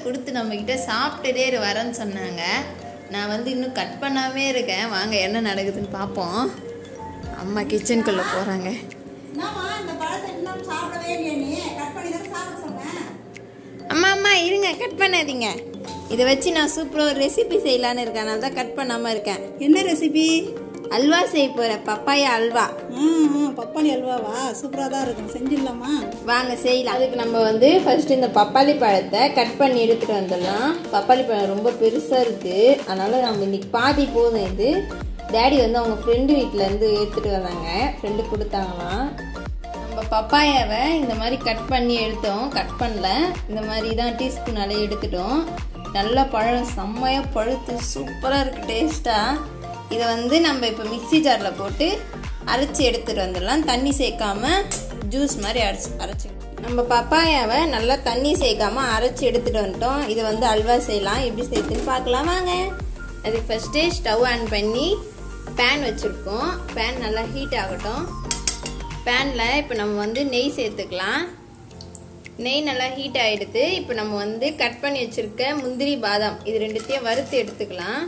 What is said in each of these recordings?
கொடுத்து நம்மக்கிட்ட சாப்பிட்டுட்டே இரு வரேன்னு சொன்னாங்க நான் வந்து இன்னும் கட் பண்ணாமே இருக்கேன் வாங்க என்ன நடக்குதுன்னு பார்ப்போம் அம்மா கிச்சனுக்குள்ளே போகிறாங்க என்னம்மா இந்த பழத்தை இன்னும் சாப்பிடவே இல்லையா நீ கட் பண்ணி தானே சாப்பிட சொன்னேன் அம்மா அம்மா இருங்க கட் பண்ணாதீங்க இதை வச்சு நான் சூப்பராக ஒரு ரெசிபி செய்யலான்னு இருக்கேன் அதனால தான் கட் பண்ணாமல் இருக்கேன் என்ன ரெசிபி அல்வா செய்ய போகிறேன் பப்பாயா அல்வா ம் பப்பாளி அல்வாவா சூப்பராக தான் இருக்கும் செஞ்சிடலாமா வாங்க செய்யலாம் அதுக்கு நம்ம வந்து ஃபர்ஸ்ட் இந்த பப்பாளி பழத்தை கட் பண்ணி எடுத்துட்டு வந்துடலாம் பப்பாளி பழம் ரொம்ப பெருசாக இருக்குது அதனால நம்ம இன்னைக்கு பாதி போதும் இது டேடி வந்து அவங்க ஃப்ரெண்டு வீட்டிலேருந்து எடுத்துகிட்டு வந்தாங்க ஃப்ரெண்டு கொடுத்தாங்களாம் நம்ம பப்பாயாவை இந்த மாதிரி கட் பண்ணி எடுத்தோம் கட் பண்ணல இந்த மாதிரி தான் டீஸ்பூனால எடுத்துட்டோம் நல்லா பழம் செம்மையாக பழுத்து சூப்பராக இருக்குது டேஸ்ட்டாக இதை வந்து நம்ம இப்போ மிக்ஸி ஜாரில் போட்டு அரைச்சி எடுத்துகிட்டு வந்துடலாம் தண்ணி சேர்க்காம ஜூஸ் மாதிரி அரைச்சி அரைச்சி நம்ம பப்பாயாவை நல்லா தண்ணி சேர்க்காம அரைச்சி எடுத்துகிட்டு வந்துட்டோம் இதை வந்து அல்வா செய்யலாம் எப்படி செய்யுதுன்னு பார்க்கலாம் வாங்க அதுக்கு ஃபஸ்ட்டு ஸ்டவ் ஆன் பண்ணி பேன் வச்சுருக்கோம் பேன் நல்லா ஹீட் ஆகட்டும் பேனில் இப்போ நம்ம வந்து நெய் சேர்த்துக்கலாம் நெய் நல்லா ஹீட் ஆகிடுது இப்போ நம்ம வந்து கட் பண்ணி வச்சுருக்க முந்திரி பாதாம் இது ரெண்டுத்தையும் வறுத்து எடுத்துக்கலாம்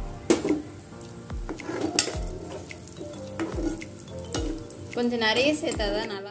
கொஞ்சம் நிறைய சேர்த்தா தான் நல்லா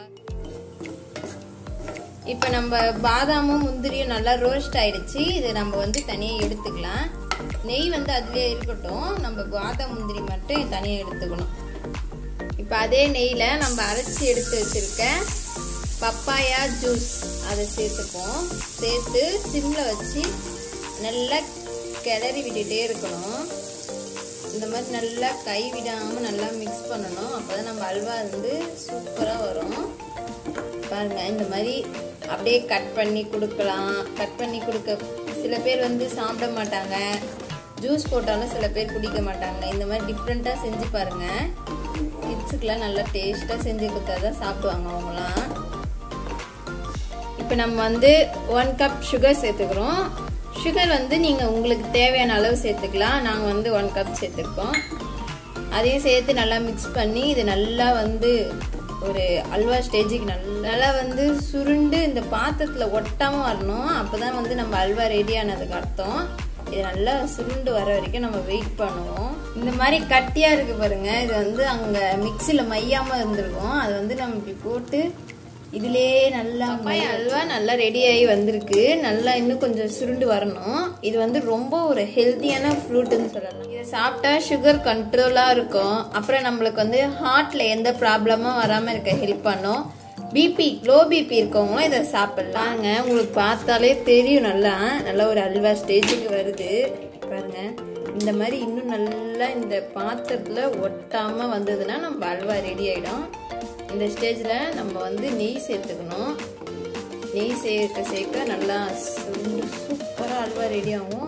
இப்போ நம்ம பாதாமும் முந்திரியும் நல்லா ரோஸ்ட் ஆயிடுச்சு இது நம்ம வந்து தனியாக எடுத்துக்கலாம் நெய் வந்து அதுலேயே இருக்கட்டும் நம்ம பாதாம் முந்திரி மட்டும் தனியாக எடுத்துக்கணும் இப்போ அதே நெய்யில் நம்ம அரைச்சி எடுத்து வச்சுருக்க பப்பாயா ஜூஸ் அதை சேர்த்துப்போம் சேர்த்து சிம்மில் வச்சு நல்லா கிளறி விட்டுட்டே இருக்கணும் இந்த மாதிரி நல்லா கை விடாமல் நல்லா மிக்ஸ் பண்ணணும் அப்போ தான் நம்ம அல்வா வந்து சூப்பராக வரும் பாருங்க இந்த மாதிரி அப்படியே கட் பண்ணி கொடுக்கலாம் கட் பண்ணி கொடுக்க சில பேர் வந்து சாப்பிட மாட்டாங்க ஜூஸ் போட்டாலும் சில பேர் குடிக்க மாட்டாங்க இந்த மாதிரி டிஃப்ரெண்ட்டாக செஞ்சு பாருங்க கிட்ஸுக்கெலாம் நல்லா டேஸ்ட்டாக செஞ்சு கொடுத்தா தான் சாப்பிடுவாங்க அவங்களாம் இப்போ நம்ம வந்து ஒன் கப் சுகர் சேர்த்துக்கிறோம் சுகர் வந்து நீங்கள் உங்களுக்கு தேவையான அளவு சேர்த்துக்கலாம் நாங்கள் வந்து ஒன் கப் சேர்த்துருக்கோம் அதையும் சேர்த்து நல்லா மிக்ஸ் பண்ணி இது நல்லா வந்து ஒரு அல்வா ஸ்டேஜுக்கு நல்லா வந்து சுருண்டு இந்த பாத்திரத்தில் ஒட்டாமல் வரணும் அப்போ தான் வந்து நம்ம அல்வா ரெடி ஆனதுக்கு அர்த்தம் இது நல்லா சுருண்டு வர வரைக்கும் நம்ம வெயிட் பண்ணுவோம் இந்த மாதிரி கட்டியாக இருக்குது பாருங்க இது வந்து அங்கே மிக்சியில் மையாமல் இருந்திருக்கும் அது வந்து நம்ம இப்படி போட்டு இதுலேயே நல்லா பப்பாயா அல்வா நல்லா ரெடி ஆகி வந்திருக்கு நல்லா இன்னும் கொஞ்சம் சுருண்டு வரணும் இது வந்து ரொம்ப ஒரு ஹெல்த்தியான ஃப்ரூட்டுன்னு சொல்லலாம் இதை சாப்பிட்டா சுகர் கண்ட்ரோலாக இருக்கும் அப்புறம் நம்மளுக்கு வந்து ஹார்ட்டில் எந்த ப்ராப்ளமும் வராமல் இருக்க ஹெல்ப் பண்ணும் பிபி லோ பிபி இருக்கவங்களும் இதை சாப்பிட்லாங்க உங்களுக்கு பார்த்தாலே தெரியும் நல்லா நல்லா ஒரு அல்வா ஸ்டேஜுக்கு வருது பாருங்க இந்த மாதிரி இன்னும் நல்லா இந்த பாத்திரத்தில் ஒட்டாமல் வந்ததுன்னா நம்ம அல்வா ரெடி ஆகிடும் இந்த ஸ்டேஜில் நம்ம வந்து நெய் சேர்த்துக்கணும் நெய் சேர்க்க சேர்க்க நல்லா சுண்டு சூப்பராக அல்வா ரெடி ஆகும்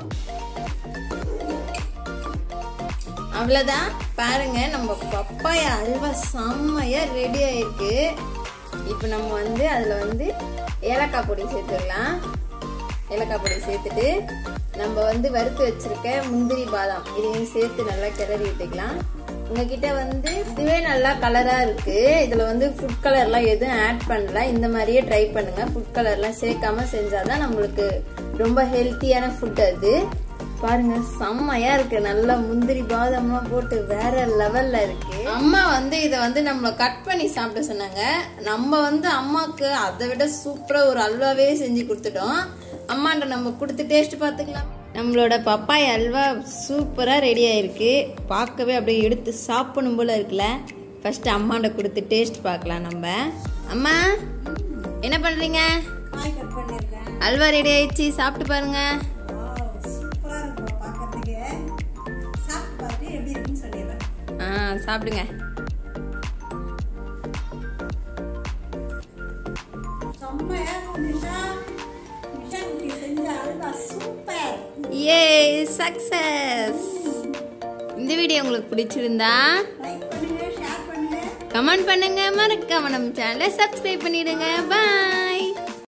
அவ்வளோதான் பாருங்க நம்ம பப்பாயா அல்வா செம்மையாக ரெடி ஆயிருக்கு இப்போ நம்ம வந்து அதில் வந்து ஏலக்காய் பொடி சேர்த்துக்கலாம் ஏலக்காய் பொடி சேர்த்துட்டு நம்ம வந்து வறுத்து வச்சிருக்க முந்திரி பாதாம் இதையும் சேர்த்து நல்லா கிளறி விட்டுக்கலாம் உங்ககிட்ட வந்து இதுவே நல்லா கலரா இருக்கு இதுல வந்து ஃபுட் கலர்லாம் எதுவும் ஆட் பண்ணல இந்த மாதிரியே ட்ரை பண்ணுங்க ஃபுட் கலர்லாம் சேர்க்காம செஞ்சாதான் நம்மளுக்கு ரொம்ப ஹெல்த்தியான ஃபுட் அது பாருங்க செம்மையா இருக்கு நல்லா முந்திரி பாதாம்லாம் போட்டு வேற லெவல்ல இருக்கு அம்மா வந்து இதை வந்து நம்மள கட் பண்ணி சாப்பிட சொன்னாங்க நம்ம வந்து அம்மாக்கு அதை விட சூப்பரா ஒரு அல்வாவே செஞ்சு கொடுத்துட்டோம் அம்மாண்ட நம்ம கொடுத்து டேஸ்ட் பார்த்துக்கலாம் நம்மளோட பப்பாய் அல்வா சூப்பராக ரெடி ஆயிருக்கு பார்க்கவே அப்படியே எடுத்து சாப்பிடணும் போல இருக்குல்ல ஃபர்ஸ்ட் அம்மாண்ட கொடுத்து டேஸ்ட் பார்க்கலாம் நம்ம அம்மா என்ன பண்ணுறீங்க காய் கட் பண்ணியிருக்கேன் அல்வா ரெடி ஆயிடுச்சு சாப்பிட்டு பாருங்க சூப்பராக இருக்கும் பார்க்கறதுக்கு சாப்பிட்டு பார்த்து எப்படி இருக்குன்னு சொல்லிடுறேன் ஆ சாப்பிடுங்க செம்மையா இருக்கும் நிஷா நிஷா குட்டி செஞ்ச அல்வா சூப்பர் ஏ சக்சஸ் இந்த வீடியோ உங்களுக்கு பிடிச்சிருந்தா லைக் பண்ணுங்க ஷேர் பண்ணுங்க கமெண்ட் பண்ணுங்க மறக்காம நம்ம சேனலை சப்ஸ்கிரைப் பண்ணிடுங்க பாய்